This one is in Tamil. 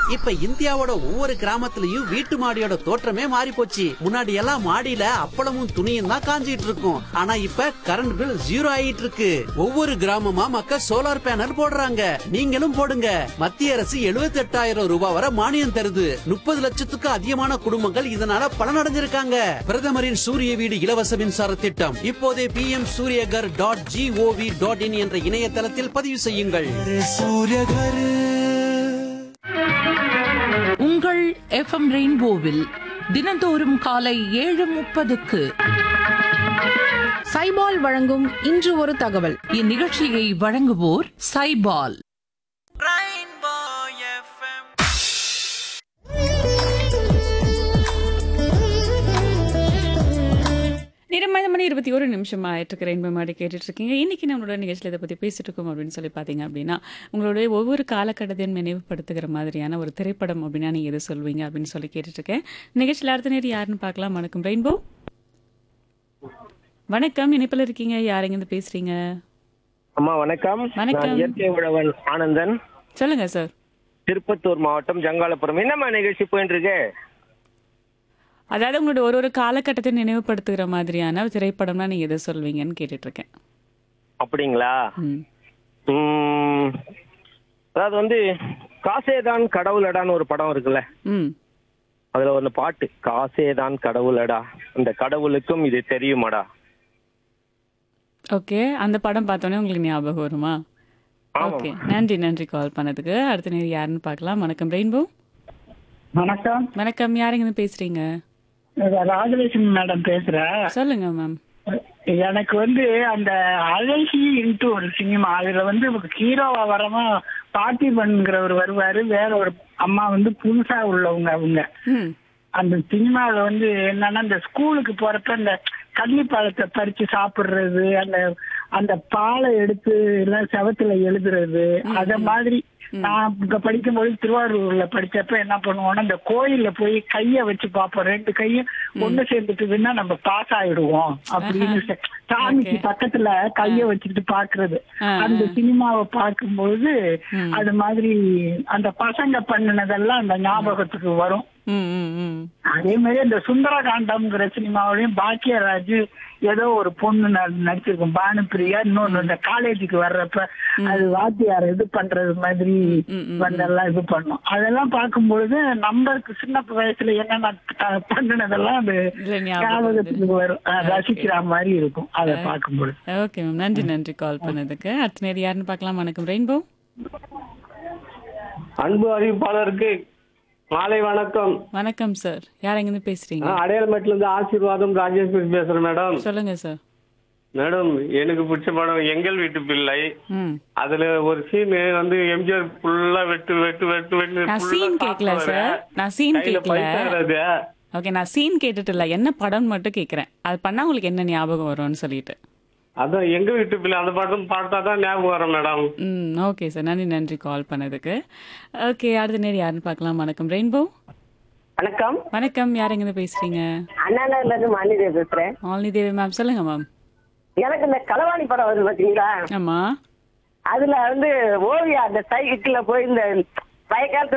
இப்ப இந்தியாவோட ஒவ்வொரு கிராமத்துலயும் வீட்டு மாடியோட தோற்றமே மாறி போச்சு முன்னாடி எல்லாம் மாடியில அப்பளமும் துணியும் தான் காஞ்சிட்டு இருக்கும் ஆனா இப்ப கரண்ட் பில் ஜீரோ ஆயிட்டு இருக்கு ஒவ்வொரு கிராமமா மக்கள் சோலார் பேனல் போடுறாங்க நீங்களும் போடுங்க மத்திய அரசு 78000 ரூபாய் வரை மானியம் தருது முப்பது லட்சத்துக்கு அதிகமான குடும்பங்கள் இதனால பலனடைஞ்சிருக்காங்க பிரதமரின் சூரிய வீடு இலவச மின்சார திட்டம் இப்போதே P M Suryaghar dot gov dot in என்ற இணையதளத்தில் பதிவு செய்யுங்கள் உங்கள் எஃப்எம் ரெயின்போவில் தினந்தோறும் காலை ஏழு முப்பதுக்கு சைபால் வழங்கும் இன்று ஒரு தகவல் இந்நிகழ்ச்சியை வழங்குவோர் சைபால் நேரம் ஐந்து மணி இருபத்தி ஒரு நிமிஷம் ஆயிட்டு ரெயின்போ மாடி கேட்டுட்டு இருக்கீங்க இன்னைக்கு நம்மளோட நிகழ்ச்சியில் இதை பற்றி பேசிட்டு இருக்கோம் அப்படின்னு சொல்லி பார்த்தீங்க அப்படின்னா உங்களுடைய ஒவ்வொரு காலகட்டத்தையும் நினைவுபடுத்துகிற மாதிரியான ஒரு திரைப்படம் அப்படின்னா நீங்கள் எது சொல்வீங்க அப்படின்னு சொல்லி கேட்டுட்டு இருக்கேன் நிகழ்ச்சியில் அடுத்த நேரம் யாருன்னு பார்க்கலாம் வணக்கம் ரெயின்போ வணக்கம் இணைப்பில் இருக்கீங்க யாரெங்கிருந்து பேசுறீங்க அம்மா வணக்கம் வணக்கம். நான் இயற்கை உழவன் ஆனந்தன் சொல்லுங்க சார் திருப்பத்தூர் மாவட்டம் ஜங்காலபுரம் என்னம்மா நிகழ்ச்சி போயிட்டு இருக்கு அதாவது உங்களுடைய ஒரு ஒரு காலகட்டத்தை நினைவுபடுத்துகிற மாதிரியான திரைப்படம்னா நீங்கள் எதை சொல்வீங்கன்னு கேட்டுட்டு இருக்கேன் அப்படிங்களா ம் உம், அதாவது வந்து காசேதான் கடவுளடான்னு ஒரு படம் இருக்குல்ல ம் அதுல ஒரு பாட்டு காசேதான் கடவுளடா அந்த கடவுளுக்கும் இது தெரியுமாடா ஓகே அந்த படம் பார்த்தோன்னே உங்களுக்கு ஞாபகம் வருமா ஓகே நன்றி நன்றி கால் பண்ணதுக்கு அடுத்த நேரம் யாருன்னு பார்க்கலாம் வணக்கம் ரெயின்போ வணக்கம் வணக்கம் யாருங்க பேசுறீங்க ராஜலட்சுமி மேடம் பேசுறேன் சொல்லுங்க மேம் எனக்கு வந்து அந்த அழகி இன்ட்டு ஒரு சினிமா அதுல வந்து ஹீரோவா வரமா பார்த்திபன்கிறவர் வருவாரு வேற ஒரு அம்மா வந்து புதுசா உள்ளவங்க அவங்க ம் அந்த சினிமாவில் வந்து என்னன்னா இந்த ஸ்கூலுக்கு போறப்ப இந்த கள்ளிப்பழத்தை பறிச்சு சாப்பிடுறது அந்த அந்த பாலை எடுத்து எல்லாம் செவத்துல எழுதுறது அத மாதிரி நான் இங்க படிக்கும்போது திருவாரூர்ல படிச்சப்ப என்ன பண்ணுவோம்னா இந்த கோயில்ல போய் கைய வச்சு பார்ப்போம் ரெண்டு கையும் ஒண்ணு சேர்ந்துட்டுதுன்னா நம்ம பாஸ் ஆயிடுவோம் அப்படின்னு சொ- சாமிக்கு பக்கத்துல கைய வச்சுக்கிட்டு பாக்குறது ஆ, அந்த சினிமாவை பார்க்கும்போது அது மாதிரி அந்த பசங்க பண்ணினதெல்லாம் அந்த ஞாபகத்துக்கு வரும் ம் ம் ம் அதே மாதிரி இந்த சுந்தரகாண்டம்ங்கிற சினிமாவிலையும் பாக்கியராஜ் ஏதோ ஒரு பொண்ணு ந- நடிச்சிருக்கும் பானுப்பிரியா இன்னொன்னு இந்த காலேஜுக்கு வர்றப்ப அது வாத்தியார் இது பண்றது மாதிரி வந்தெல்லாம் இது பண்ணும் அதெல்லாம் பார்க்கும்பொழுது நம்மளுக்கு சின்ன வயசுல என்னென்ன த- பண்ணினதெல்லாம் அது இல்ல, ஞாபகம் ஞாபகத்துக்கு வரும் அஹ் ரசிக்கிற மாதிரி இருக்கும் அதை பார்க்கும்பொழுது ஓகே மேம் நன்றி நன்றி கால் பண்ணதுக்கு அடுத்த நேரம் யாருன்னு பார்க்கலாம் வணக்கம் ரெயின்போ அன்பு அறிவிப்பாளருக்கு மாலை வணக்கம் வணக்கம் சார் யாரெங்கிருந்து பேசுறீங்க நான் அடையாளமேட்டுல இருந்து ஆசீர்வாதம் ராஜேஸ்வரி பேசுறேன் மேடம் சொல்லுங்க சார் மேடம் எனக்கு பிடிச்ச படம் எங்கள் வீட்டு பிள்ளை ம் அதுல ஒரு சீன் வந்து எம்ஜிஆர் ஃபுல்லா வெட்டு வெட்டு வெட்டு வெட்டு நான் full ஆ scene கேட்கல சாப்பிடுவாரு. sir. நான் scene கையில கேட்கல. பைசா வராது. ஓகே நான் சீன் கேட்டுட்டு இல்லை என்ன படம்னு மட்டும் கேட்குறேன் அது பண்ணா உங்களுக்கு என்ன ஞாபகம் வரும்னு சொல்லிட்டு அதான் எங்க வீட்டு பிள்ளை அந்த படம் பார்த்தா தான் ஞாபகம் வரும் மேடம் ம் ஓகே சார் நன்றி நன்றி கால் பண்ணதுக்கு ஓகே அடுத்த நேரம் யாருன்னு பார்க்கலாம் வணக்கம் ரெயின்போ வணக்கம் வணக்கம் யாரெங்கிருந்து பேசுறீங்க அண்ணாநகர்ல இருந்து மாநில பேசுறேன் மாலினி தேவி மேம் சொல்லுங்க மேம் எனக்கு இந்த களவாணி படம் வருது பாத்தீங்களா ஆமா அதுல வந்து ஓவியா அந்த சைக்கிள்ல போய் இந்த வயக்காலத்து